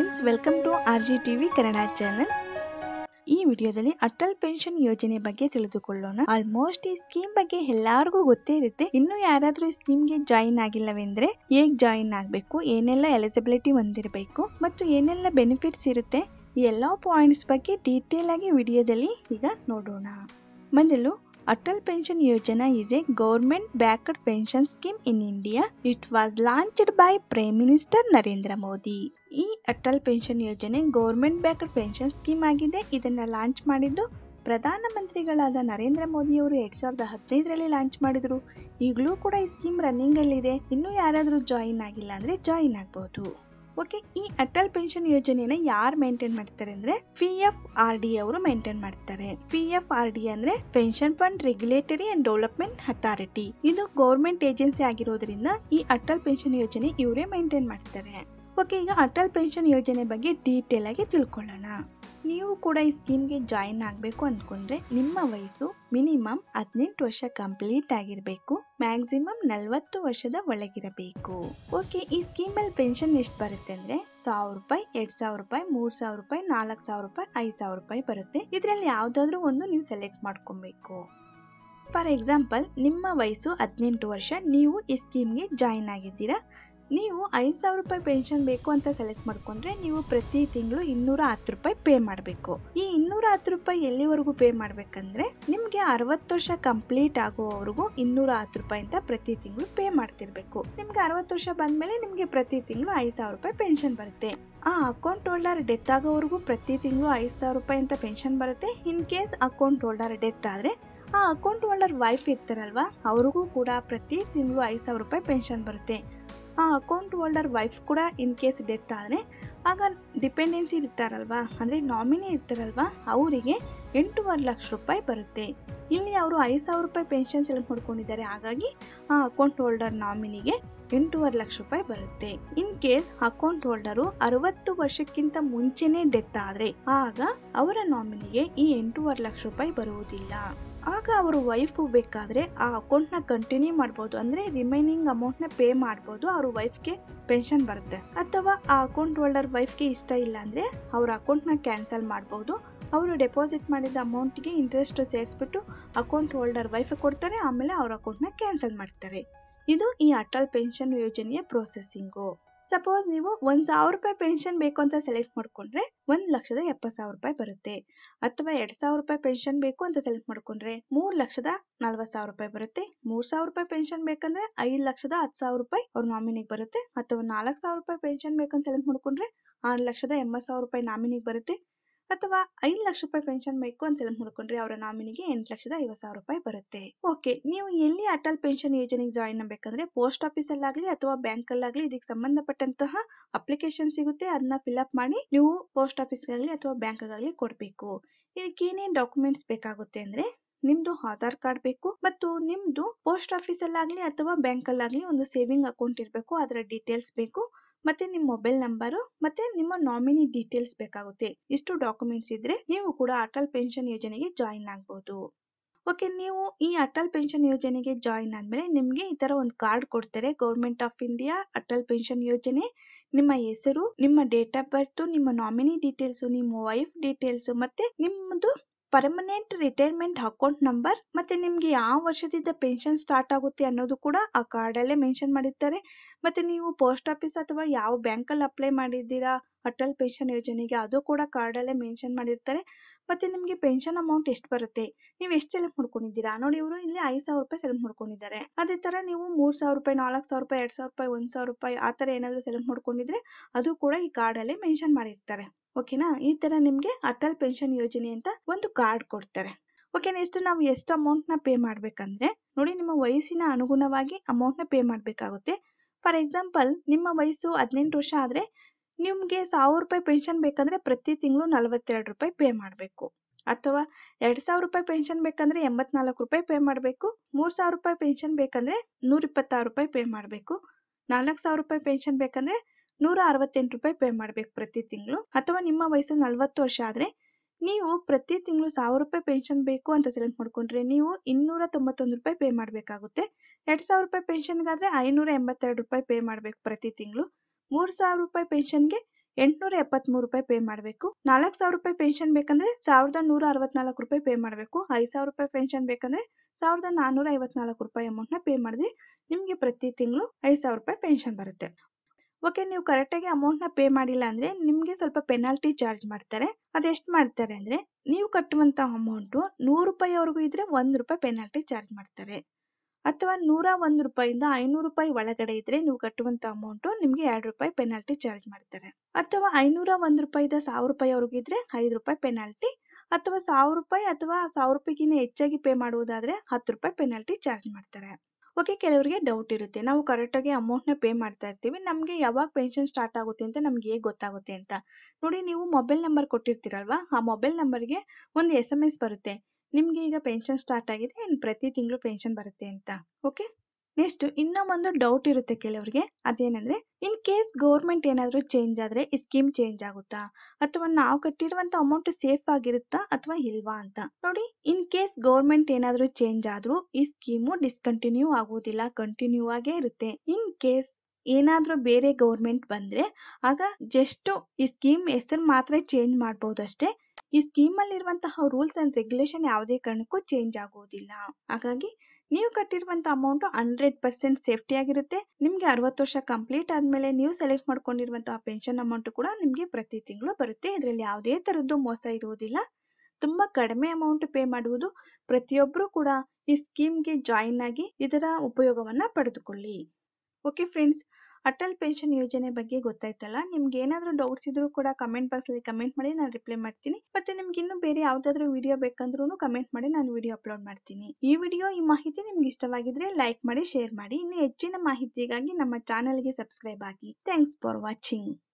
Friends welcome to R G TV Kannada channel ಈ ವಿಡಿಯೋದಲ್ಲಿ Atal pension ಯೋಜನೆ ಬಗ್ಗೆ ತಿಳಿದುಕೊಳ್ಳೋಣ ಆಲ್ಮೋಸ್ಟ್ ಈ ಸ್ಕೀಮ್ ಬಗ್ಗೆ ಎಲ್ಲರಿಗೂ ಗೊತ್ತೇ ಇರುತ್ತೆ ಇನ್ನು ಯಾರಾದ್ರೂ ಈ ಸ್ಕೀಮ್ಗೆ ಜಾಯಿನ್ ಆಗಿಲ್ಲವೆಂದ್ರೆ ಹೇಗ್ ಜಾಯಿನ್ ಆಗಬೇಕು ಏನೆಲ್ಲ ಎಲಿಜಿಬಿಲಿಟಿ ಹೊಂದಿರಬೇಕು ಮತ್ತು ಏನೆಲ್ಲ ಬೆನಿಫಿಟ್ಸ್ ಇರುತ್ತೆ ಈ ಎಲ್ಲ ಪಾಯಿಂಟ್ಸ್ ಬಗ್ಗೆ ಡೀಟೇಲ್ ಆಗಿ ವಿಡಿಯೋದಲ್ಲಿ ಈಗ ನೋಡೋಣ ಮೊದಲು Atal Pension Yojana is a government backed pension scheme in India. It was launched by Prime Minister Narendra Modi. ಈ ಅಟಲ್ ಪೆನ್ಷನ್ ಯೋಜನೆ ಗೌರ್ಮೆಂಟ್ ಬ್ಯಾಕ್ಡ್ ಪೆನ್ಷನ್ ಸ್ಕೀಮ್ ಆಗಿದೆ ಇದನ್ನ ಲಾಂಚ್ ಮಾಡಿದ್ದು ಪ್ರಧಾನಮಂತ್ರಿಗಳಾದ ನರೇಂದ್ರ ಮೋದಿ ಅವರು ಎರಡ್ ಸಾವಿರದ ಹದಿನೈದರಲ್ಲಿ ಲಾಂಚ್ ಮಾಡಿದ್ರು ಈಗಲೂ ಕೂಡ ಈ ಸ್ಕೀಮ್ ರನ್ನಿಂಗ್ ಅಲ್ಲಿ ಇದೆ ಇನ್ನೂ ಯಾರಾದ್ರೂ ಜಾಯಿನ್ ಆಗಿಲ್ಲ ಅಂದ್ರೆ ಜಾಯಿನ್ ಆಗ್ಬಹುದು ಓಕೆ ಈ ಅಟಲ್ ಪೆನ್ಷನ್ ಯೋಜನೆನ ಯಾರು ಮೇಂಟೈನ್ ಮಾಡ್ತಾರೆ ಅಂದ್ರೆ ಪಿ ಎಫ್ ಆರ್ ಡಿ ಅವರು ಮೇಂಟೈನ್ ಮಾಡ್ತಾರೆ ಪಿ ಎಫ್ ಆರ್ ಡಿ ಅಂದ್ರೆ pension fund regulatory and development authority ಇದು ಗೌರ್ಮೆಂಟ್ ಏಜೆನ್ಸಿ ಆಗಿರೋದ್ರಿಂದ ಈ ಅಟಲ್ ಪೆನ್ಷನ್ ಯೋಜನೆ ಇವರೇ ಮೇಂಟೈನ್ ಮಾಡ್ತಾರೆ ಓಕೆ ಈಗ ಅಟಲ್ ಪೆನ್ಷನ್ ಯೋಜನೆ ಬಗ್ಗೆ ಡೀಟೇಲ್ ಆಗಿ ತಿಳ್ಕೊಳ್ಳೋಣ ನೀವು ಕೂಡ ಈ ಸ್ಕೀಮ್ಗೆ ಜಾಯಿನ್ ಆಗಬೇಕು ಅಂದ್ಕೊಂಡ್ರೆ ನಿಮ್ಮ ವಯಸ್ಸು ಮಿನಿಮಮ್ ಹದಿನೆಂಟು ವರ್ಷ ಕಂಪ್ಲೀಟ್ ಆಗಿರಬೇಕು ಮ್ಯಾಕ್ಸಿಮಮ್ ನಲವತ್ತು ವರ್ಷದ ಒಳಗಿರಬೇಕು ಓಕೆ ಈ ಸ್ಕೀಮ್ ಅಲ್ಲಿ ಪೆನ್ಷನ್ ಎಷ್ಟು ಬರುತ್ತೆ ಅಂದ್ರೆ ಸಾವಿರ ರೂಪಾಯಿ ಎರಡ್ ಸಾವಿರ ರೂಪಾಯಿ ಮೂರ್ ಸಾವಿರ ರೂಪಾಯಿ ನಾಲ್ಕು ಸಾವಿರ ರೂಪಾಯಿ ಐದ್ ಸಾವಿರ ರೂಪಾಯಿ ಬರುತ್ತೆ ಇದ್ರಲ್ಲಿ ಯಾವ್ದಾದ್ರು ಒಂದು ನೀವು ಸೆಲೆಕ್ಟ್ ಮಾಡ್ಕೊಬೇಕು ಫಾರ್ ಎಕ್ಸಾಂಪಲ್ ನಿಮ್ಮ ವಯಸ್ಸು ಹದಿನೆಂಟು ವರ್ಷ ನೀವು ಈ ಸ್ಕೀಮ್ಗೆ ಜಾಯಿನ್ ಆಗಿದ್ದೀರಾ ನೀವು ಐದು ಸಾವಿರ ರೂಪಾಯಿ ಪೆನ್ಷನ್ ಬೇಕು ಅಂತ ಸೆಲೆಕ್ಟ್ ಮಾಡ್ಕೊಂಡ್ರೆ ನೀವು ಪ್ರತಿ ತಿಂಗಳು ಇನ್ನೂರ ಹತ್ತು ರೂಪಾಯಿ ಪೇ ಮಾಡಬೇಕು ಈ ಇನ್ನೂರ ಹತ್ತು ರೂಪಾಯಿ ಎಲ್ಲಿವರೆಗೂ ಪೇ ಮಾಡ್ಬೇಕಂದ್ರೆ ನಿಮ್ಗೆ ಅರವತ್ತು ವರ್ಷ ಕಂಪ್ಲೀಟ್ ಆಗುವವರೆಗೂ ಇನ್ನೂರ ಹತ್ತು ರೂಪಾಯಿ ಅಂತ ಪ್ರತಿ ತಿಂಗಳು ಪೇ ಮಾಡ್ತಿರ್ಬೇಕು ನಿಮ್ಗೆ ಅರವತ್ತು ವರ್ಷ ಬಂದ್ಮೇಲೆ ನಿಮ್ಗೆ ಪ್ರತಿ ತಿಂಗಳು ಐದು ಸಾವಿರ ರೂಪಾಯಿ ಪೆನ್ಷನ್ ಬರುತ್ತೆ ಆ ಅಕೌಂಟ್ ಹೋಲ್ಡರ್ ಡೆತ್ ಆಗೋವರೆಗೂ ಪ್ರತಿ ತಿಂಗಳು ಐದು ಸಾವಿರ ರೂಪಾಯಿ ಅಂತ ಪೆನ್ಷನ್ ಬರುತ್ತೆ in case account holder death ಆದ್ರೆ ಆ ಅಕೌಂಟ್ ಹೋಲ್ಡರ್ ವೈಫ್ ಇರ್ತಾರಲ್ವಾ ಅವ್ರಿಗೂ ಕೂಡ ಪ್ರತಿ ತಿಂಗಳು ಐದು ಸಾವಿರ ರೂಪಾಯಿ ಪೆನ್ಷನ್ ಬರುತ್ತೆ ಆ ಅಕೌಂಟ್ ಹೋಲ್ಡರ್ ವೈಫ್ ಕೂಡ ಇನ್ ಕೇಸ್ ಡೆತ್ ಆದರೆ ಆಗ ಡಿಪೆಂಡೆನ್ಸಿ ಇರ್ತಾರಲ್ವಾ ಅಂದರೆ ನಾಮಿನಿ ಇರ್ತಾರಲ್ವಾ ಅವರಿಗೆ ಎಂಟೂವರೆ ಲಕ್ಷ ರೂಪಾಯಿ ಬರುತ್ತೆ ಇಲ್ಲಿ ಅವರು ಐದು ಸಾವಿರ ರೂಪಾಯಿ ಪೆನ್ಷನ್ ಸೆಲೆಕ್ಟ್ ಮಾಡ್ಕೊಂಡಿದ್ದಾರೆ ಹಾಗಾಗಿ ಆ ಅಕೌಂಟ್ ಹೋಲ್ಡರ್ ನಾಮಿನಿಗೆ ಎಂಟೂವರೆ ಲಕ್ಷ ರೂಪಾಯಿ ಬರುತ್ತೆ ಇನ್ ಕೇಸ್ ಅಕೌಂಟ್ ಹೋಲ್ಡರು ಅರವತ್ತು ವರ್ಷಕ್ಕಿಂತ ಮುಂಚೆನೆ ಡೆತ್ ಆದ್ರೆ ಆಗ ಅವರ ನಾಮಿನಿಗೆ ಈ ಎಂಟೂವರೆ ಲಕ್ಷ ರೂಪಾಯಿ ಬರುವುದಿಲ್ಲ ಆಗ ಅವರು ವೈಫ್ ಬೇಕಾದ್ರೆ ಆ ಅಕೌಂಟ್ ನ ಕಂಟಿನ್ಯೂ ಮಾಡಬಹುದು ಅಂದ್ರೆ ರಿಮೈನಿಂಗ್ ಅಮೌಂಟ್ ನ ಪೇ ಮಾಡಬಹುದು ಅವ್ರ ವೈಫ್ಗೆ ಪೆನ್ಷನ್ ಬರುತ್ತೆ ಅಥವಾ ಆ ಅಕೌಂಟ್ ಹೋಲ್ಡರ್ ವೈಫ್ಗೆ ಇಷ್ಟ ಇಲ್ಲ ಅಂದ್ರೆ ಅವ್ರ ಅಕೌಂಟ್ ನ ಕ್ಯಾನ್ಸಲ್ ಮಾಡಬಹುದು ಅವರು ಡೆಪಾಸಿಟ್ ಮಾಡಿದ ಅಮೌಂಟ್ಗೆ ಇಂಟ್ರೆಸ್ಟ್ ಸೇರಿಸ್ಬಿಟ್ಟು ಅಕೌಂಟ್ ಹೋಲ್ಡರ್ ವೈಫ್ ಕೊಡ್ತಾರೆ ಆಮೇಲೆ ಅವ್ರ ಅಕೌಂಟ್ ನ ಕ್ಯಾನ್ಸಲ್ ಮಾಡ್ತಾರೆ ಇದು ಈ ಅಟಲ್ ಪೆನ್ಷನ್ ಯೋಜನೆಯ ಪ್ರೊಸೆಸಿಂಗು ಸಪೋಸ್ ನೀವು ಒಂದ್ ಸಾವಿರ ರೂಪಾಯಿ ಪೆನ್ಷನ್ ಬೇಕು ಅಂತ ಸೆಲೆಕ್ಟ್ ಮಾಡ್ಕೊಂಡ್ರೆ ಒಂದ್ ಲಕ್ಷದ ಎಪ್ಪತ್ ಸಾವಿರ ರೂಪಾಯಿ ಬರುತ್ತೆ ಅಥವಾ ಎರಡ್ ಸಾವಿರ ರೂಪಾಯಿ ಪೆನ್ಷನ್ ಬೇಕು ಅಂತ ಸೆಲೆಕ್ಟ್ ಮಾಡ್ಕೊಂಡ್ರೆ ಮೂರ್ ಲಕ್ಷದ ನಲ್ವತ್ ಸಾವಿರ ರೂಪಾಯಿ ಬರುತ್ತೆ ಮೂರ್ ಸಾವಿರ ರೂಪಾಯಿ ಪೆನ್ಷನ್ ಬೇಕಂದ್ರೆ ಐದ್ ಲಕ್ಷದ ಹತ್ ಸಾವಿರ ರೂಪಾಯಿ ಅವ್ರ ನಾಮಿನಿಗೆ ಬರುತ್ತೆ ಅಥವಾ ನಾಲ್ಕ್ ಸಾವಿರ ರೂಪಾಯಿ ಪೆನ್ಷನ್ ಬೇಕಂತ ಸೆಲೆಕ್ಟ್ ಮಾಡ್ಕೊಂಡ್ರೆ ಆರ್ ಲಕ್ಷದ ಎಂಬತ್ ಸಾವಿರ ರೂಪಾಯಿ ನಾಮಿನಿಗೆ ಬರುತ್ತೆ ಅಥವಾ ಐದು ಲಕ್ಷ ರೂಪಾಯಿ ಪೆನ್ಷನ್ ಬೇಕು ಅಂತ ಸೆಲೆಕ್ಟ್ ಮಾಡ್ಕೊಂಡ್ರೆ ಅವರ ನಾಮಿನಿಗೆ ಎಂಟು ಲಕ್ಷದ ಐವತ್ ಸಾವಿರ ರೂಪಾಯಿ ಬರುತ್ತೆ ಓಕೆ ನೀವು ಎಲ್ಲಿ ಅಟಲ್ ಪೆನ್ಷನ್ ಯೋಜನೆಗೆ ಜಾಯಿನ್ ಆಗ್ಬೇಕಂದ್ರೆ ಪೋಸ್ಟ್ ಆಫೀಸ್ ಅಲ್ಲಾಗ್ಲಿ ಅಥವಾ ಬ್ಯಾಂಕ್ ಅಲ್ಲಾಗ್ಲಿ ಇದಕ್ಕೆ ಸಂಬಂಧಪಟ್ಟಂತಹ ಅಪ್ಲಿಕೇಶನ್ ಸಿಗುತ್ತೆ ಅದನ್ನ ಫಿಲ್ ಅಪ್ ಮಾಡಿ ನೀವು ಪೋಸ್ಟ್ ಆಫೀಸ್ಗಾಗ್ಲಿ ಅಥವಾ ಬ್ಯಾಂಕ್ ಆಗಲಿ ಕೊಡ್ಬೇಕು ಇದಕ್ಕೆ ಏನೇನ್ ಡಾಕ್ಯುಮೆಂಟ್ಸ್ ಬೇಕಾಗುತ್ತೆ ಅಂದ್ರೆ ನಿಮ್ದು ಆಧಾರ್ ಕಾರ್ಡ್ ಬೇಕು ಮತ್ತು ನಿಮ್ದು ಪೋಸ್ಟ್ ಆಫೀಸ್ ಅಲ್ಲಾಗ್ಲಿ ಅಥವಾ ಬ್ಯಾಂಕ್ ಅಲ್ಲಾಗ್ಲಿ ಒಂದು ಸೇವಿಂಗ್ ಅಕೌಂಟ್ ಇರಬೇಕು ಅದರ ಡೀಟೇಲ್ಸ್ ಬೇಕು ಮತ್ತೆ ನಿಮ್ಮ ಮೊಬೈಲ್ ನಂಬರು ಮತ್ತೆ ನಿಮ್ಮ ನಾಮಿನಿ ಡೀಟೇಲ್ಸ್ ಬೇಕಾಗುತ್ತೆ ಇಷ್ಟು ಡಾಕ್ಯುಮೆಂಟ್ಸ್ ಇದ್ರೆ ನೀವು ಕೂಡ ಅಟಲ್ ಪೆನ್ಷನ್ ಯೋಜನೆಗೆ ಜಾಯಿನ್ ಆಗ್ಬಹುದು ಓಕೆ ನೀವು ಈ ಅಟಲ್ ಪೆನ್ಷನ್ ಯೋಜನೆಗೆ ಜಾಯಿನ್ ಆದ್ಮೇಲೆ ನಿಮ್ಗೆ ಈ ತರ ಒಂದು ಕಾರ್ಡ್ ಕೊಡ್ತಾರೆ government of India Atal pension ಯೋಜನೆ ನಿಮ್ಮ ಹೆಸರು ನಿಮ್ಮ ಡೇಟ್ ಆಫ್ ಬರ್ತ್ ನಿಮ್ಮ ನಾಮಿನಿ ಡೀಟೇಲ್ಸ್ ನಿಮ್ಮ ವೈಫ್ ಡೀಟೇಲ್ಸ್ ಮತ್ತೆ ನಿಮ್ಮದು ಪರ್ಮನೆಂಟ್ ರಿಟೈರ್ಮೆಂಟ್ ಅಕೌಂಟ್ ನಂಬರ್ ಮತ್ತೆ ನಿಮ್ಗೆ ಯಾವ ವರ್ಷದಿಂದ ಪೆನ್ಷನ್ ಸ್ಟಾರ್ಟ್ ಆಗುತ್ತೆ ಅನ್ನೋದು ಕೂಡ ಆ ಕಾರ್ಡ್ ಅಲ್ಲೇ ಮೆನ್ಷನ್ ಮಾಡಿರ್ತಾರೆ ಮತ್ತೆ ನೀವು ಪೋಸ್ಟ್ ಆಫೀಸ್ ಅಥವಾ ಯಾವ ಬ್ಯಾಂಕ್ ಅಲ್ಲಿ ಅಪ್ಲೈ ಮಾಡಿದ್ದೀರಾ ಅಟಲ್ ಪೆನ್ಷನ್ ಯೋಜನೆಗೆ ಅದು ಕೂಡ ಕಾರ್ಡ್ ಅಲ್ಲೇ ಮೆನ್ಷನ್ ಮಾಡಿರ್ತಾರೆ ಮತ್ತೆ ನಿಮ್ಗೆ ಪೆನ್ಷನ್ ಅಮೌಂಟ್ ಎಷ್ಟು ಬರುತ್ತೆ ನೀವು ಎಷ್ಟು ಸೆಲೆಕ್ಟ್ ಮಾಡ್ಕೊಂಡಿದ್ದೀರಾ ನೋಡಿ ಇವರು ಇಲ್ಲಿ ಐದ್ ಸಾವಿರ ರೂಪಾಯಿ ಸೆಲೆಕ್ಟ್ ಮಾಡ್ಕೊಂಡಿದ್ದಾರೆ ಅದೇ ತರ ನೀವು ಮೂರ್ ಸಾವಿರ ರೂಪಾಯಿ ನಾಲ್ಕು ಸಾವಿರ ರೂಪಾಯಿ ಎರಡ್ ಸಾವಿರ ರೂಪಾಯಿ ಒಂದ್ ಸಾವಿರ ರೂಪಾಯಿ ಆ ತರ ಏನಾದ್ರು ಸೆಲೆಕ್ಟ್ ಮಾಡ್ಕೊಂಡಿದ್ರೆ ಅದು ಕೂಡ ಈ ಕಾರ್ಡ್ ಅಲ್ಲೇ ಮೆನ್ಷನ್ ಮಾಡಿರ್ತಾರೆ ಓಕೆನಾ ಈ ತರ ನಿಮ್ಗೆ ಅಟಲ್ ಪೆನ್ಷನ್ ಯೋಜನೆ ಅಂತ ಒಂದು ಕಾರ್ಡ್ ಕೊಡ್ತಾರೆ ಓಕೆ ನೆಕ್ಸ್ಟ್ ನಾವು ಎಷ್ಟು ಅಮೌಂಟ್ ನ ಪೇ ಮಾಡ್ಬೇಕಂದ್ರೆ ನೋಡಿ ನಿಮ್ಮ ವಯಸ್ಸಿನ ಅನುಗುಣವಾಗಿ ಅಮೌಂಟ್ ನ ಪೇ ಮಾಡ್ಬೇಕಾಗುತ್ತೆ ಫಾರ್ ಎಕ್ಸಾಂಪಲ್ ನಿಮ್ಮ ವಯಸ್ಸು ಹದಿನೆಂಟು ವರ್ಷ ಆದ್ರೆ ನಿಮ್ಗೆ ಸಾವಿರ ರೂಪಾಯಿ ಪೆನ್ಷನ್ ಬೇಕಂದ್ರೆ ಪ್ರತಿ ತಿಂಗಳು ನಲವತ್ತೆರಡು ರೂಪಾಯಿ ಪೇ ಮಾಡ್ಬೇಕು ಅಥವಾ ಎರಡ್ ಸಾವಿರ ರೂಪಾಯಿ ಪೆನ್ಷನ್ ಬೇಕಂದ್ರೆ ಎಂಬತ್ನಾಲ್ಕು ರೂಪಾಯಿ ಪೇ ಮಾಡ್ಬೇಕು ಮೂರ್ ಸಾವಿರ ರೂಪಾಯಿ ಪೆನ್ಷನ್ ಬೇಕಂದ್ರೆ ನೂರ ಇಪ್ಪತ್ತಾರು ರೂಪಾಯಿ ಪೇ ಮಾಡ್ಬೇಕು ನಾಲ್ಕು ಸಾವಿರ ರೂಪಾಯಿ ಪೆನ್ಷನ್ ಬೇಕಂದ್ರೆ ನೂರ ಅರವತ್ತೆಂಟು ರೂಪಾಯಿ ಪೇ ಮಾಡ್ಬೇಕು ಪ್ರತಿ ತಿಂಗಳು ಅಥವಾ ನಿಮ್ಮ ವಯಸ್ಸು ನಲ್ವತ್ತು ವರ್ಷ ಆದ್ರೆ ನೀವು ಪ್ರತಿ ತಿಂಗಳು ಸಾವಿರ ರೂಪಾಯಿ ಪೆನ್ಷನ್ ಬೇಕು ಅಂತ ಸೆಲೆಕ್ಟ್ ಮಾಡ್ಕೊಂಡ್ರೆ ನೀವು ಇನ್ನೂರ ತೊಂಬತ್ತೊಂದು ರೂಪಾಯಿ ಪೇ ಮಾಡ್ಬೇಕಾಗುತ್ತೆ ಎರಡ್ ಸಾವಿರ ರೂಪಾಯಿ ಪೆನ್ಷನ್ಗಾದ್ರೆ ಐನೂರ ಎಂಬತ್ತೆರಡು ರೂಪಾಯಿ ಪೇ ಮಾಡ್ಬೇಕು ಪ್ರತಿ ತಿಂಗಳು ಮೂರ್ ಸಾವಿರ ರೂಪಾಯಿ ಪೆನ್ಷನ್ಗೆ ಎಂಟ್ನೂರ ಎಪ್ಪತ್ಮೂರು ರೂಪಾಯಿ ಪೇ ಮಾಡಬೇಕು ನಾಲ್ಕು ಸಾವಿರ ರೂಪಾಯಿ ಪೆನ್ಷನ್ ಬೇಕಂದ್ರೆ ಸಾವಿರದ ನೂರ ಅರವತ್ನಾಲ್ಕು ರೂಪಾಯಿ ಪೇ ಮಾಡಬೇಕು ಐದು ಸಾವಿರ ರೂಪಾಯಿ ಪೆನ್ಷನ್ ಬೇಕಂದ್ರೆ ಸಾವಿರದ ನಾನ್ನೂರ ಐವತ್ನಾಲ್ಕು ರೂಪಾಯಿ ಅಮೌಂಟ್ ನ ಪೇ ಮಾಡಿದ್ರೆ ನಿಮ್ಗೆ ಪ್ರತಿ ತಿಂಗಳು ಐದು ಸಾವಿರ ರೂಪಾಯಿ ಪೆನ್ಷನ್ ಬರುತ್ತೆ ಓಕೆ ನೀವು ಕರೆಕ್ಟಾಗಿ ಅಮೌಂಟ್ ನ ಪೇ ಮಾಡಿಲ್ಲ ಅಂದ್ರೆ ನಿಮ್ಗೆ ಸ್ವಲ್ಪ ಪೆನಾಲ್ಟಿ ಚಾರ್ಜ್ ಮಾಡ್ತಾರೆ ಅದೆಷ್ಟು ಮಾಡ್ತಾರೆ ಅಂದ್ರೆ ನೀವು ಕಟ್ಟುವಂತ ಅಮೌಂಟ್ ನೂರು ರೂಪಾಯಿವರೆಗೂ ಇದ್ರೆ ಒಂದ್ ರೂಪಾಯಿ ಪೆನಾಲ್ಟಿ ಚಾರ್ಜ್ ಮಾಡ್ತಾರೆ ಅಥವಾ ನೂರ ಒಂದು ರೂಪಾಯಿಂದ ಐನೂರು ರೂಪಾಯಿ ಒಳಗಡೆ ಇದ್ರೆ ನೀವು ಕಟ್ಟುವಂತ ಅಮೌಂಟ್ ನಿಮ್ಗೆ ಎರಡು ರೂಪಾಯಿ ಪೆನಾಲ್ಟಿ ಚಾರ್ಜ್ ಮಾಡ್ತಾರೆ ಅಥವಾ ಐನೂರ ಒಂದ್ ರೂಪಾಯಿಂದ ಸಾವಿರ ರೂಪಾಯಿವರೆಗೂ ಇದ್ರೆ ಐದು ರೂಪಾಯಿ ಪೆನಾಲ್ಟಿ ಅಥವಾ ಸಾವಿರ ರೂಪಾಯಿ ಅಥವಾ ಸಾವಿರ ರೂಪಾಯಿಗಿಂತ ಹೆಚ್ಚಾಗಿ ಪೇ ಮಾಡುವುದಾದ್ರೆ ಹತ್ತು ರೂಪಾಯಿ ಪೆನಾಲ್ಟಿ ಚಾರ್ಜ್ ಮಾಡ್ತಾರೆ ಓಕೆ ಕೆಲವರಿಗೆ ಡೌಟ್ ಇರುತ್ತೆ ನಾವು ಕರೆಕ್ಟಾಗಿ ಅಮೌಂಟ್ನ ಪೇ ಮಾಡ್ತಾ ಇರ್ತೀವಿ ನಮಗೆ ಯಾವಾಗ ಪೆನ್ಷನ್ ಸ್ಟಾರ್ಟ್ ಆಗುತ್ತೆ ಅಂತ ನಮ್ಗೆ ಹೇಗೆ ಗೊತ್ತಾಗುತ್ತೆ ಅಂತ ನೋಡಿ ನೀವು ಮೊಬೈಲ್ ನಂಬರ್ ಕೊಟ್ಟಿರ್ತೀರಲ್ವಾ ಆ ಮೊಬೈಲ್ ನಂಬರ್ಗೆ ಒಂದು ಎಸ್ ಎಮ್ ಎಸ್ ಬರುತ್ತೆ ನಿಮ್ಗೆ ಈಗ ಪೆನ್ಷನ್ ಸ್ಟಾರ್ಟ್ ಆಗಿದೆ ಪ್ರತಿ ತಿಂಗಳು ಪೆನ್ಷನ್ ಬರುತ್ತೆ ಅಂತ ಓಕೆ ನೆಕ್ಸ್ಟ್ ಇನ್ನೂ ಒಂದು ಡೌಟ್ ಇರುತ್ತೆ ಕೆಲವರಿಗೆ ಅದೇನಂದ್ರೆ ಇನ್ ಕೇಸ್ ಗೌರ್ಮೆಂಟ್ ಏನಾದ್ರೂ ಚೇಂಜ್ ಆದ್ರೆ ಈ ಸ್ಕೀಮ್ ಚೇಂಜ್ ಆಗುತ್ತಾ ಅಥವಾ ನಾವು ಕಟ್ಟಿರುವಂತ ಅಮೌಂಟ್ ಸೇಫ್ ಆಗಿರುತ್ತಾ ಅಥವಾ ಇಲ್ವಾ ಅಂತ ನೋಡಿ ಇನ್ ಕೇಸ್ ಗೌರ್ಮೆಂಟ್ ಏನಾದ್ರೂ ಚೇಂಜ್ ಆದ್ರೂ ಈ ಸ್ಕೀಮು ಡಿಸ್ಕಂಟಿನ್ಯೂ ಆಗುವುದಿಲ್ಲ ಕಂಟಿನ್ಯೂ ಆಗೇ ಇರುತ್ತೆ ಇನ್ ಕೇಸ್ ಏನಾದ್ರೂ ಬೇರೆ ಗೌರ್ಮೆಂಟ್ ಬಂದ್ರೆ ಆಗ ಜಸ್ಟ್ ಈ ಸ್ಕೀಮ್ ಹೆಸರು ಮಾತ್ರ ಚೇಂಜ್ ಮಾಡಬಹುದಷ್ಟೇ ಈ ಸ್ಕೀಮ್ ಅಲ್ಲಿ ಇರುವಂತಹ ರೂಲ್ಸ್ ಅಂಡ್ ರೆಗ್ಯುಲೇಷನ್ ಯಾವುದೇ ಕಾರಣಕ್ಕೂ ಚೇಂಜ್ ಆಗುವುದಿಲ್ಲ ಹಾಗಾಗಿ ನೀವು ಕಟ್ಟಿರುವಂತ ಅಮೌಂಟ್ ಹಂಡ್ರೆಡ್ ಪರ್ಸೆಂಟ್ ಸೇಫ್ಟಿ ಆಗಿರುತ್ತೆ ನಿಮ್ಗೆ ಅರವತ್ತು ವರ್ಷ ಕಂಪ್ಲೀಟ್ ಆದ್ಮೇಲೆ ನೀವು ಸೆಲೆಕ್ಟ್ ಮಾಡ್ಕೊಂಡಿರುವಂತಹ ಪೆನ್ಷನ್ ಅಮೌಂಟ್ ಕೂಡ ನಿಮ್ಗೆ ಪ್ರತಿ ತಿಂಗಳು ಬರುತ್ತೆ ಇದರಲ್ಲಿ ಯಾವುದೇ ತರದ್ದು ಮೋಸ ಇರುವುದಿಲ್ಲ ತುಂಬಾ ಕಡಿಮೆ ಅಮೌಂಟ್ ಪೇ ಮಾಡುವುದು ಪ್ರತಿಯೊಬ್ಬರು ಕೂಡ ಈ ಸ್ಕೀಮ್ಗೆ ಜಾಯಿನ್ ಆಗಿ ಇದರ ಉಪಯೋಗವನ್ನ ಪಡೆದುಕೊಳ್ಳಿ ಓಕೆ ಫ್ರೆಂಡ್ಸ್ ಅಟಲ್ ಪೆನ್ಷನ್ ಯೋಜನೆ ಬಗ್ಗೆ ಗೊತ್ತಾಯ್ತಲ್ಲ ನಿಮ್ಗೆ ಏನಾದ್ರೂ ಡೌಟ್ಸ್ ಇದ್ರೂ ಕೂಡ ಕಮೆಂಟ್ ಬಾಕ್ಸ್ ಅಲ್ಲಿ ಕಮೆಂಟ್ ಮಾಡಿ ನಾನು ರಿಪ್ಲೈ ಮಾಡ್ತೀನಿ ಮತ್ತೆ ನಿಮ್ಗೆ ಇನ್ನೂ ಬೇರೆ ಯಾವ್ದಾದ್ರು ವಿಡಿಯೋ ಬೇಕಂದ್ರೂ ಕಮೆಂಟ್ ಮಾಡಿ ನಾನು ವಿಡಿಯೋ ಅಪ್ಲೋಡ್ ಮಾಡ್ತೀನಿ ಈ ವಿಡಿಯೋ ಈ ಮಾಹಿತಿ ನಿಮ್ಗೆ ಇಷ್ಟವಾಗಿದ್ರೆ ಲೈಕ್ ಮಾಡಿ ಶೇರ್ ಮಾಡಿ ಇನ್ನು ಹೆಚ್ಚಿನ ಮಾಹಿತಿಗಾಗಿ ನಮ್ಮ ಚಾನೆಲ್ಗೆ ಸಬ್ಸ್ಕ್ರೈಬ್ ಆಗಿ ಥ್ಯಾಂಕ್ಸ್ ಫಾರ್ ವಾಚಿಂಗ್